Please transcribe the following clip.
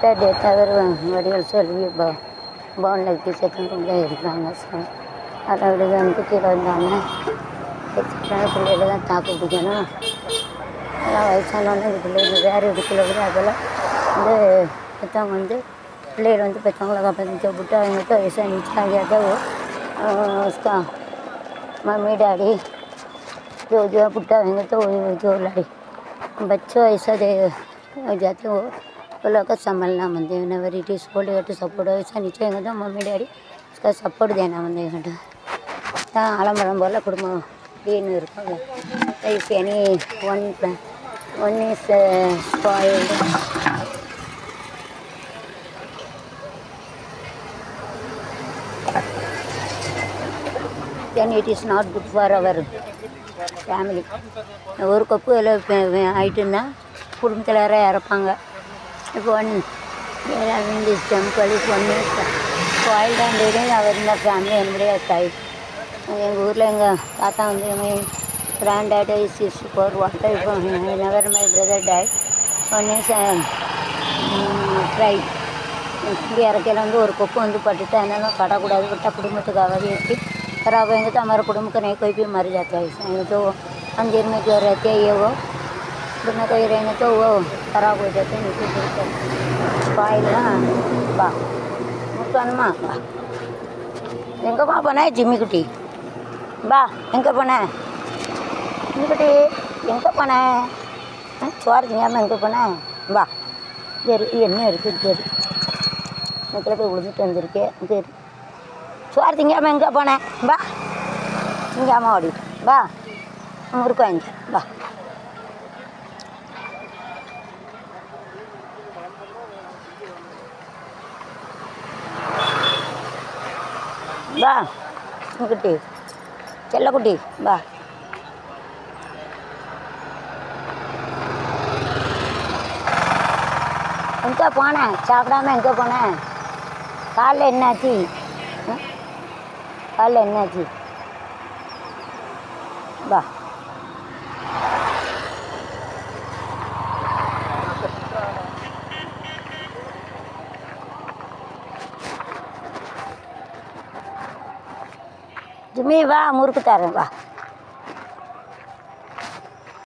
கரெக்டாக டேட் அவர் வடிவல் செல்வி ப பவனில் செகண்ட் ரூமில் இருக்கிறாங்க சார் அதோட வந்து கீழே வந்தாங்க பிள்ளைகள் தான் தாக்கு பிடிக்கணும் எல்லாம் வயசானவொன்னே இது பிள்ளைகள் வேறு இதுக்குள்ள கூட அதெல்லாம் வந்து பெற்றவங்க வந்து பிள்ளைகள் வந்து பெற்றவங்கள காப்பாற்றி விட்டு அவங்ககிட்ட வயசாக நிச்சயம் आगे उसका मम्मी डैडी जो जो पुट्टा होंगे तो वही जो लड़ी बच्चों ऐसा दे हो जाते हो वो लोग का संभालना मंदे whenever it is old you have to support ऐसा नीचे होंगे तो मम्मी डैडी उसका सपोर्ट देना मंदे घंटा தான் ஆலமரம் போல் குடும்பம் அப்படின்னு இருக்கும் if any one one is spoiled then it is not good for our family ஒரு கொப்பு எல்லாம் ஆயிட்டுன்னா குடும்பத்தில் யாராவது இறப்பாங்க இப்போ one this temple is one years spoiled and அவர் இந்த ஃபேமிலி என்னுடைய டைப் எங்கள் ஊரில் எங்கள் தாத்தா வந்து எங்கள் grand dad is is four water இப்போ never my brother dad one is try இங்கே இறக்கையில் வந்து ஒரு கொப்பு வந்து பட்டுட்டு அதனால படக்கூடாது விட்டால் குடும்பத்துக்காக ஏற்றி खराब होएंगे तो हमारे कुटुंब का नहीं कोई भी मर जाता है इसमें जो अंजीर में जो रहते हैं ये वो में कोई रहेंगे तो वो खराब हो जाते हैं नीचे गिरते स्पाइल ना बा முத்தன்மா பா எங்கம்மா போன ஜிம்மி குட்டி பா எங்கே போன ஜிம்மி குட்டி எங்கே போன சோறு திங்காமல் எங்கே போன பா சரி என்ன இருக்குது சரி நேரத்தில் போய் விழுந்துட்டு வந்திருக்கேன் சரி சோறு திங்காமல் எங்கே போனேன் பா திங்காமல் ஓடிட்டு பா முறுக்கு வாங்கி பா பா குட்டி செல்லக்குட்டி பா எங்கே போனேன் சாப்பிடாம எங்கே போனேன் காலைல என்னாச்சு ஆ? காலைல என்னாச்சு வா ஜிம்மி வா முறுக்கு தரேன் வா